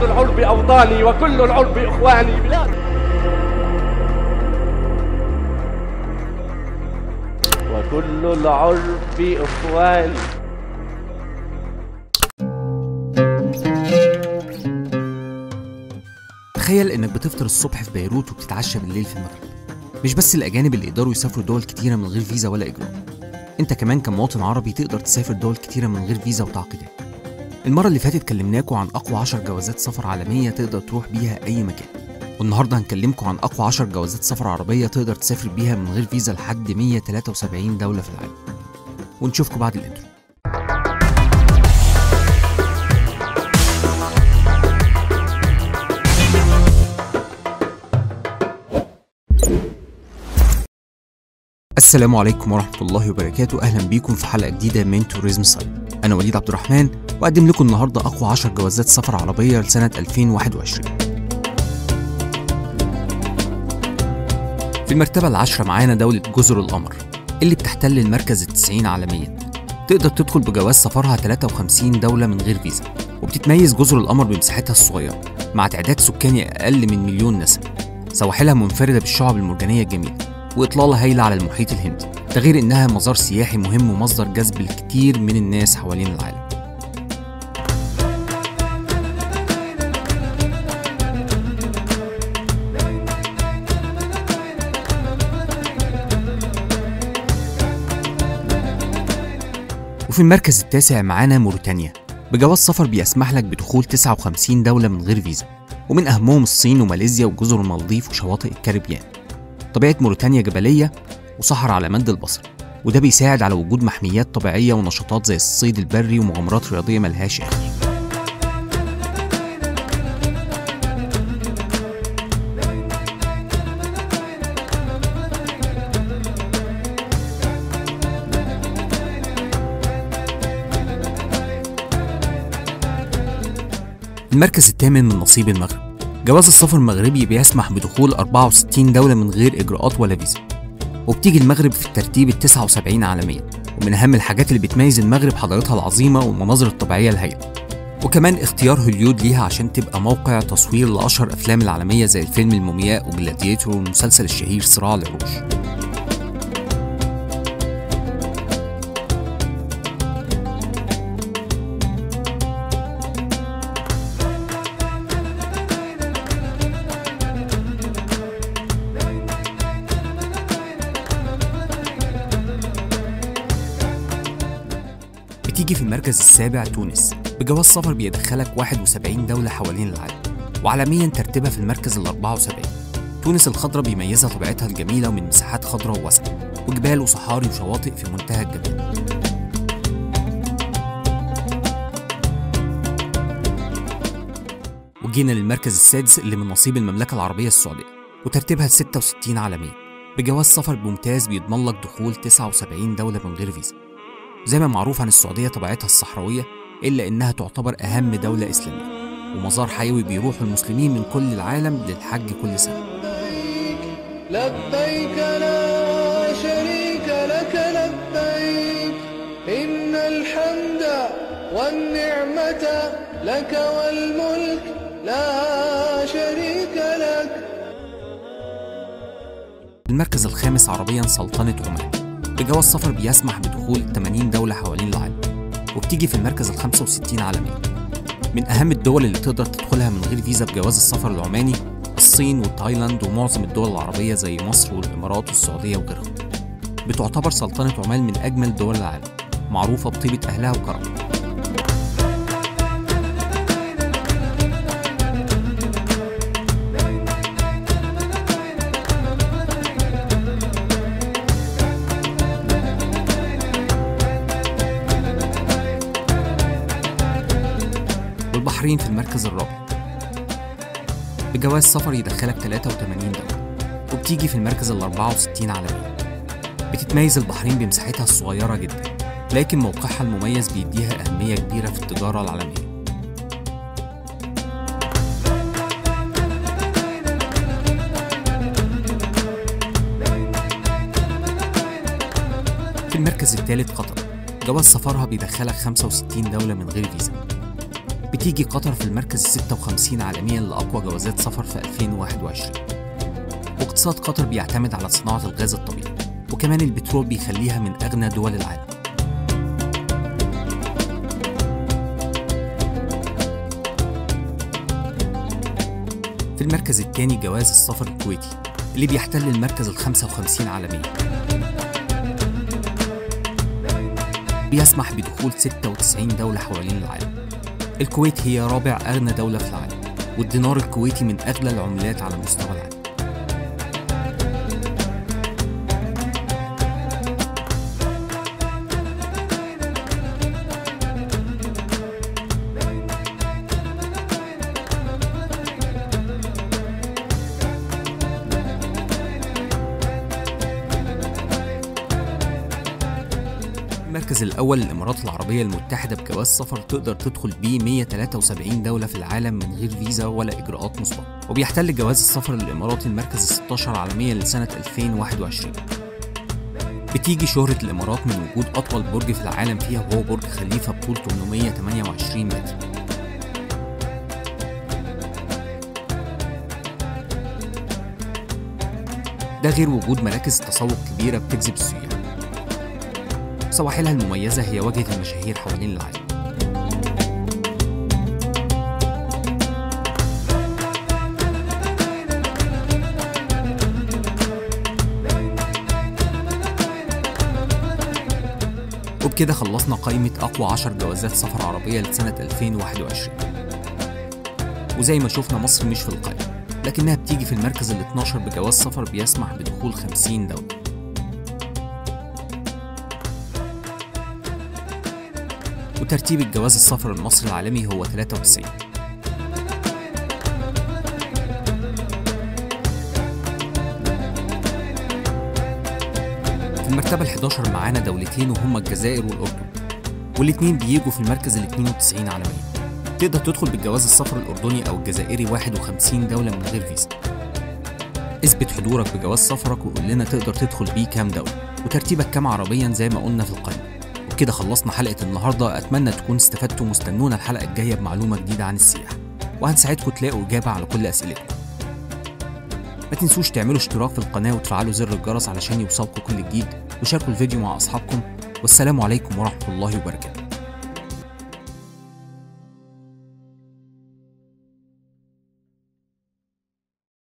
أرض العرب أوطاني وكل العرب إخواني بلاد وكل العرب إخواني تخيل انك بتفطر الصبح في بيروت وبتتعشى بالليل في المغرب مش بس الاجانب اللي يقدروا يسافروا دول كتيره من غير فيزا ولا اجراء انت كمان كمواطن عربي تقدر تسافر دول كتيره من غير فيزا وتعقيدات المره اللي فاتت كلمناكم عن اقوى 10 جوازات سفر عالميه تقدر تروح بيها اي مكان والنهارده هنكلمكم عن اقوى 10 جوازات سفر عربيه تقدر تسافر بيها من غير فيزا لحد 173 دوله في العالم ونشوفكم بعد الانترو السلام عليكم ورحمة الله وبركاته أهلا بيكم في حلقة جديدة من توريزم سايت أنا وليد عبد الرحمن وأقدم لكم النهاردة أقوى 10 جوازات سفر عربية لسنة 2021 في المرتبة العاشرة معانا دولة جزر القمر اللي بتحتل المركز التسعين عالميا تقدر تدخل بجواز سفرها 53 دولة من غير فيزا وبتتميز جزر القمر بمساحتها الصغيرة مع تعداد سكاني أقل من مليون نسمة سواحلها منفردة بالشعب المرجانية الجميلة وإطلالة هايلة على المحيط الهندي ده غير إنها مزار سياحي مهم ومصدر جذب الكثير من الناس حوالين العالم وفي المركز التاسع معانا موريتانيا بجواز سفر بيسمح لك بدخول 59 دولة من غير فيزا ومن أهمهم الصين وماليزيا وجزر المالديف وشواطئ الكاريبيان طبيعة موريتانيا جبلية وصحراء على مد البصر وده بيساعد على وجود محميات طبيعية ونشاطات زي الصيد البري ومغامرات رياضية ملهاش آخر المركز الثامن من نصيب المغرب جواز السفر المغربي بيسمح بدخول 64 دولة من غير إجراءات ولا فيزا وبتيجي المغرب في الترتيب ال 79 عالميا ومن أهم الحاجات اللي بتميز المغرب حضارتها العظيمة والمناظر الطبيعية الهائلة وكمان اختيار هوليود ليها عشان تبقى موقع تصوير لأشهر أفلام العالمية زي الفيلم المومياء وجلاديتور والمسلسل الشهير صراع العروش بتيجي في المركز السابع تونس بجواز سفر بيدخلك 71 دولة حوالين العالم وعالميا ترتيبها في المركز ال 74 تونس الخضراء بيميزها طبيعتها الجميلة ومن مساحات خضراء وواسعة وجبال وصحاري وشواطئ في منتهى الجمال وجينا للمركز السادس اللي من نصيب المملكة العربية السعودية وترتيبها ال 66 عالميا بجواز سفر ممتاز بيضمن لك دخول 79 دولة من غير فيزا زي ما معروف عن السعودية طبيعتها الصحراوية إلا إنها تعتبر أهم دولة إسلامية ومزار حيوي بيروح المسلمين من كل العالم للحج كل سنة لبيك لا شريك لك لبيك إن الحمد والنعمة لك والملك لا شريك لك المركز الخامس عربيا سلطنة عمان بجواز سفر بيسمح بدخول 80 دولة حوالين العالم وبتيجي في المركز ال 65 عالميا من أهم الدول اللي تقدر تدخلها من غير فيزا بجواز السفر العماني الصين وتايلاند ومعظم الدول العربية زي مصر والإمارات والسعودية وغيرهم بتعتبر سلطنة عمان من أجمل دول العالم معروفة بطيبة أهلها وكرمها والبحرين في المركز الرابع بجواز سفر يدخلك 83 دولة وبتيجي في المركز ال 64 عالميا بتتميز البحرين بمساحتها الصغيرة جدا لكن موقعها المميز بيديها أهمية كبيرة في التجارة العالمية في المركز الثالث قطر جواز سفرها بيدخلك 65 دولة من غير فيزا بتيجي قطر في المركز 56 عالميا لأقوى جوازات سفر في 2021 واقتصاد قطر بيعتمد على صناعة الغاز الطبيعي وكمان البترول بيخليها من أغنى دول العالم في المركز الثاني جواز السفر الكويتي اللي بيحتل المركز ال 55 عالميا بيسمح بدخول 96 دولة حوالين العالم الكويت هي رابع أغنى دولة في العالم والدينار الكويتي من أغلى العملات على مستوى العالم المركز الأول الإمارات العربية المتحدة بجواز سفر تقدر تدخل بيه 173 دولة في العالم من غير فيزا ولا إجراءات مسبقة وبيحتل جواز السفر الإماراتي المركز ال 16 عالميا لسنة 2021 بتيجي شهرة الإمارات من وجود أطول برج في العالم فيها وهو برج خليفة بطول 828 متر ده غير وجود مراكز تسوق كبيرة بتجذب السياح سواحلها المميزة هي واجهة المشاهير حوالين العالم وبكده خلصنا قائمة أقوى 10 جوازات سفر عربية لسنة 2021 وزي ما شفنا مصر مش في القائمة لكنها بتيجي في المركز ال 12 بجواز سفر بيسمح بدخول 50 دولة وترتيب الجواز السفر المصري العالمي هو 93 في المرتبة ال 11 معانا دولتين وهما الجزائر والأردن والاتنين بيجوا في المركز ال 92 عالميا تقدر تدخل بالجواز السفر الأردني أو الجزائري 51 دولة من غير فيزا اثبت حضورك بجواز سفرك وقول لنا تقدر تدخل بيه كام دولة وترتيبك كام عربيا زي ما قلنا في القائمة وبكده خلصنا حلقة النهاردة أتمنى تكون استفدتوا واستنونا الحلقة الجاية بمعلومة جديدة عن السياحة وهنساعدكم تلاقوا إجابة على كل أسئلتكم ما تنسوش تعملوا اشتراك في القناة وتفعلوا زر الجرس علشان يوصلكم كل جديد وشاركوا الفيديو مع أصحابكم والسلام عليكم ورحمة الله وبركاته